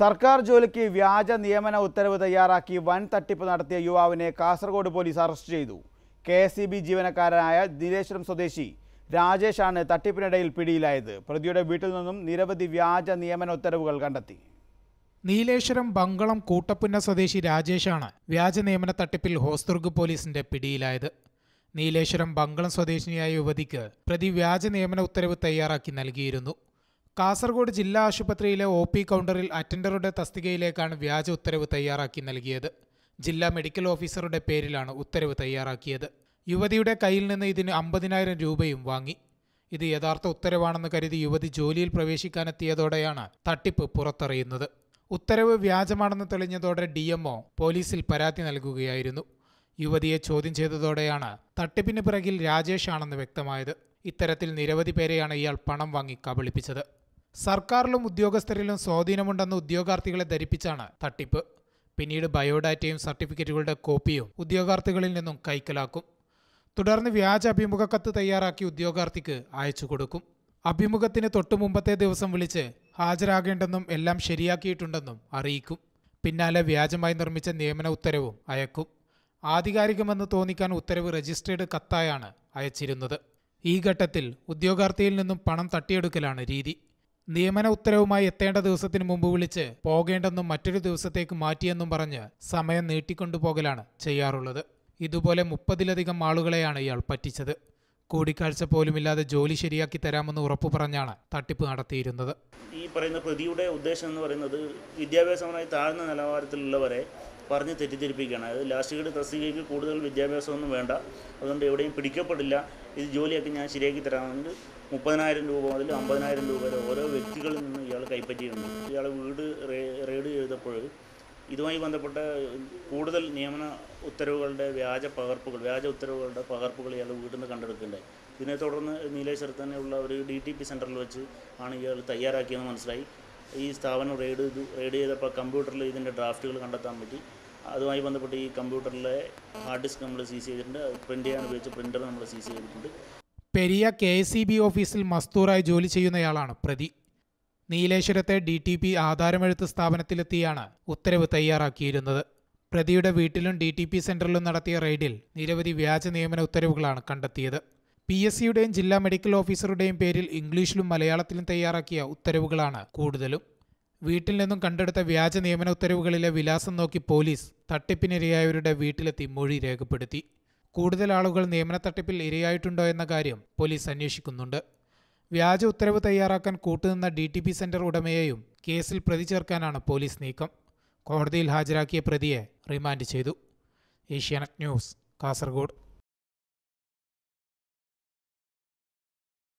സർക്കാർ ജോലിക്ക് വ്യാജ നിയമന ഉത്തരവ് തയ്യാറാക്കി വൻ തട്ടിപ്പ് നടത്തിയ യുവാവിനെ കാസർഗോഡ് പോലീസ് അറസ്റ്റ് ചെയ്തു കെ എസ് ഇ ബി ജീവനക്കാരനായ നീലേശ്വരം സ്വദേശി രാജേഷാണ് തട്ടിപ്പിനിടയിൽ പിടിയിലായത് പ്രതിയുടെ വീട്ടിൽ നിന്നും നിരവധി വ്യാജ നിയമന ഉത്തരവുകൾ കണ്ടെത്തി നീലേശ്വരം ബങ്കളം കൂട്ടപ്പുന്ന സ്വദേശി രാജേഷാണ് വ്യാജ നിയമന തട്ടിപ്പിൽ ഹോസ്ദുർഗ് പോലീസിന്റെ പിടിയിലായത് നീലേശ്വരം ബങ്കളം സ്വദേശിനിയായ യുവതിക്ക് പ്രതി വ്യാജ നിയമന ഉത്തരവ് തയ്യാറാക്കി നൽകിയിരുന്നു കാസർഗോഡ് ജില്ലാ ആശുപത്രിയിലെ ഒ പി കൗണ്ടറിൽ അറ്റൻഡറുടെ തസ്തികയിലേക്കാണ് വ്യാജ ഉത്തരവ് തയ്യാറാക്കി നൽകിയത് ജില്ലാ മെഡിക്കൽ ഓഫീസറുടെ പേരിലാണ് ഉത്തരവ് തയ്യാറാക്കിയത് യുവതിയുടെ കയ്യിൽ നിന്ന് ഇതിന് അമ്പതിനായിരം രൂപയും വാങ്ങി ഇത് യഥാർത്ഥ ഉത്തരവാണെന്ന് കരുതി യുവതി ജോലിയിൽ പ്രവേശിക്കാനെത്തിയതോടെയാണ് തട്ടിപ്പ് പുറത്തറിയുന്നത് ഉത്തരവ് വ്യാജമാണെന്ന് തെളിഞ്ഞതോടെ ഡി എംഒ പോലീസിൽ പരാതി നൽകുകയായിരുന്നു യുവതിയെ ചോദ്യം ചെയ്തതോടെയാണ് തട്ടിപ്പിന് പിറകിൽ രാജേഷ് ആണെന്ന് വ്യക്തമായത് ഇത്തരത്തിൽ നിരവധി പേരെയാണ് ഇയാൾ പണം വാങ്ങി കബളിപ്പിച്ചത് സർക്കാരിലും ഉദ്യോഗസ്ഥരിലും സ്വാധീനമുണ്ടെന്ന് ഉദ്യോഗാർത്ഥികളെ ധരിപ്പിച്ചാണ് തട്ടിപ്പ് പിന്നീട് ബയോഡാറ്റയും സർട്ടിഫിക്കറ്റുകളുടെ കോപ്പിയും ഉദ്യോഗാർത്ഥികളിൽ നിന്നും കൈക്കലാക്കും തുടർന്ന് വ്യാജ അഭിമുഖ കത്ത് തയ്യാറാക്കി ഉദ്യോഗാർത്ഥിക്ക് അയച്ചു കൊടുക്കും അഭിമുഖത്തിന് തൊട്ടു മുമ്പത്തെ ദിവസം വിളിച്ച് ഹാജരാകേണ്ടെന്നും എല്ലാം ശരിയാക്കിയിട്ടുണ്ടെന്നും അറിയിക്കും പിന്നാലെ വ്യാജമായി നിർമ്മിച്ച നിയമന ഉത്തരവും അയക്കും ആധികാരികമെന്ന് തോന്നിക്കാൻ ഉത്തരവ് രജിസ്ട്രേഡ് കത്തായാണ് അയച്ചിരുന്നത് ഈ ഘട്ടത്തിൽ ഉദ്യോഗാർത്ഥിയിൽ നിന്നും പണം തട്ടിയെടുക്കലാണ് രീതി നിയമന ഉത്തരവുമായി എത്തേണ്ട ദിവസത്തിന് മുമ്പ് വിളിച്ച് പോകേണ്ടെന്നും മറ്റൊരു ദിവസത്തേക്ക് മാറ്റിയെന്നും പറഞ്ഞ് സമയം നീട്ടിക്കൊണ്ടുപോകലാണ് ചെയ്യാറുള്ളത് ഇതുപോലെ മുപ്പതിലധികം ആളുകളെയാണ് ഇയാൾ പറ്റിച്ചത് കൂടിക്കാഴ്ച പോലുമില്ലാതെ ജോലി ശരിയാക്കി തരാമെന്ന് ഉറപ്പു പറഞ്ഞാണ് തട്ടിപ്പ് നടത്തിയിരുന്നത് ഈ പറയുന്ന പ്രതിയുടെ ഉദ്ദേശം എന്ന് പറയുന്നത് വിദ്യാഭ്യാസപരമായി താഴ്ന്ന നിലവാരത്തിലുള്ളവരെ പറഞ്ഞ് തെറ്റിദ്ധരിപ്പിക്കുകയാണ് അതായത് ലാസ്റ്റ് ഗ്രേഡ് തസ്തികയ്ക്ക് കൂടുതൽ വിദ്യാഭ്യാസമൊന്നും വേണ്ട അതുകൊണ്ട് എവിടെയും പിടിക്കപ്പെടില്ല ഇത് ജോലിയൊക്കെ ഞാൻ ശരിയാക്കി തരാമെന്ന് മുപ്പതിനായിരം രൂപ മുതൽ അമ്പതിനായിരം രൂപ വരെ ഓരോ വ്യക്തികളിൽ നിന്ന് ഇയാൾ കൈപ്പറ്റിയിട്ടുണ്ട് ഇയാൾ വീട് റേ- റെയ്ഡ് ചെയ്തപ്പോൾ ഇതുമായി ബന്ധപ്പെട്ട കൂടുതൽ നിയമന ഉത്തരവുകളുടെ വ്യാജ പകർപ്പുകൾ വ്യാജ ഉത്തരവുകളുടെ പകർപ്പുകൾ ഇയാൾ വീട്ടിൽ നിന്ന് കണ്ടെടുക്കുകയുണ്ടായി ഇതിനെ തുടർന്ന് നീലേശ്വരത്ത് തന്നെയുള്ള ഒരു ഡി ടി പി സെൻറ്ററിൽ വെച്ച് ആണ് ഇയാൾ തയ്യാറാക്കിയെന്ന് മനസ്സിലായി ഈ സ്ഥാപനം റെയ്ഡ് ചെയ്തു റെയ്ഡ് ചെയ്തപ്പോൾ കമ്പ്യൂട്ടറിൽ ഇതിൻ്റെ ഡ്രാഫ്റ്റുകൾ കണ്ടെത്താൻ പറ്റി അതുമായി ബന്ധപ്പെട്ട് ഈ കമ്പ്യൂട്ടറിലെ ഹാർഡ് ഡിസ്ക് നമ്മൾ സീസ് ചെയ്തിട്ടുണ്ട് പ്രിൻ്റ് ചെയ്യാൻ ഉപയോഗിച്ച പ്രിൻ്റർ നമ്മൾ സീസ് ചെയ്തിട്ടുണ്ട് Periya K S E B ഓഫീസിൽ മസ്തൂറായി ജോലി ചെയ്യുന്നയാളാണ് പ്രതി നീലേശ്വരത്തെ ഡി ടി പി ആധാരമെഴുത്ത് സ്ഥാപനത്തിലെത്തിയാണ് ഉത്തരവ് തയ്യാറാക്കിയിരുന്നത് പ്രതിയുടെ വീട്ടിലും ഡി ടി പി സെന്ററിലും നടത്തിയ റെയ്ഡിൽ നിരവധി വ്യാജ നിയമന ഉത്തരവുകളാണ് കണ്ടെത്തിയത് പി എസ് സിയുടെയും ജില്ലാ മെഡിക്കൽ ഓഫീസറുടെയും പേരിൽ ഇംഗ്ലീഷിലും മലയാളത്തിലും തയ്യാറാക്കിയ ഉത്തരവുകളാണ് കൂടുതലും വീട്ടിൽ നിന്നും കണ്ടെടുത്ത വ്യാജ നിയമന ഉത്തരവുകളിലെ വിലാസം നോക്കി പോലീസ് തട്ടിപ്പിനിരയായവരുടെ വീട്ടിലെത്തി മൊഴി രേഖപ്പെടുത്തി കൂടുതൽ ആളുകൾ നിയമന തട്ടിപ്പിൽ ഇരയായിട്ടുണ്ടോ എന്ന കാര്യം പോലീസ് അന്വേഷിക്കുന്നുണ്ട് വ്യാജ ഉത്തരവ് തയ്യാറാക്കാൻ കൂട്ടുനിന്ന ഡി ടി പി സെന്റർ ഉടമയെയും കേസിൽ പ്രതി ചേർക്കാനാണ് പോലീസ് നീക്കം കോടതിയിൽ ഹാജരാക്കിയ പ്രതിയെ റിമാൻഡ് ചെയ്തു ഏഷ്യാനെറ്റ് ന്യൂസ് കാസർഗോഡ്